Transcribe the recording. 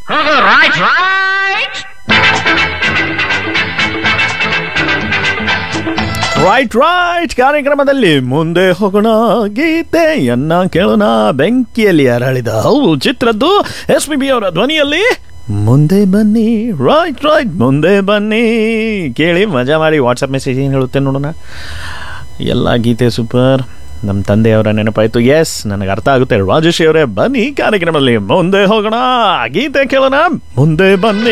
ಹೋಗು right right right right ಕಾರ್ಯಕ್ರಮದಲ್ಲಿ ಮುಂದೆ ಹೋಗೋಣ ಗೀತೆಯನ್ನ ಕೇಳೋಣ ಬೆಂಕಿಯಲ್ಲಿ ಅರಳಿದ ಹೌದು ಚಿತ್ರದ್ದು ಎಸ್ ಪಿ ಬಿ ಅವರ ಧ್ವನಿಯಲ್ಲಿ ಮುಂದೆ ಬನ್ನಿ ರೈಟ್ ರೈಟ್ ಮುಂದೆ ಬನ್ನಿ ಕೇಳಿ ಮಜಾ ಮಾಡಿ ವಾಟ್ಸಪ್ ಮೆಸೇಜ್ ಏನು ಹೇಳುತ್ತೆ ನೋಡೋಣ ಎಲ್ಲ ಗೀತೆ ಸೂಪರ್ ನಮ್ಮ ತಂದೆಯವರ ನೆನಪಾಯಿತು ಎಸ್ ನನಗೆ ಅರ್ಥ ಆಗುತ್ತೆ ರಾಜೇಶ್ ಅವರೇ ಬನ್ನಿ ಕಾರ್ಯಕ್ರಮದಲ್ಲಿ ಮುಂದೆ ಹೋಗೋಣ ಗೀತೆ ಕೇಳೋಣ ಮುಂದೆ ಬನ್ನಿ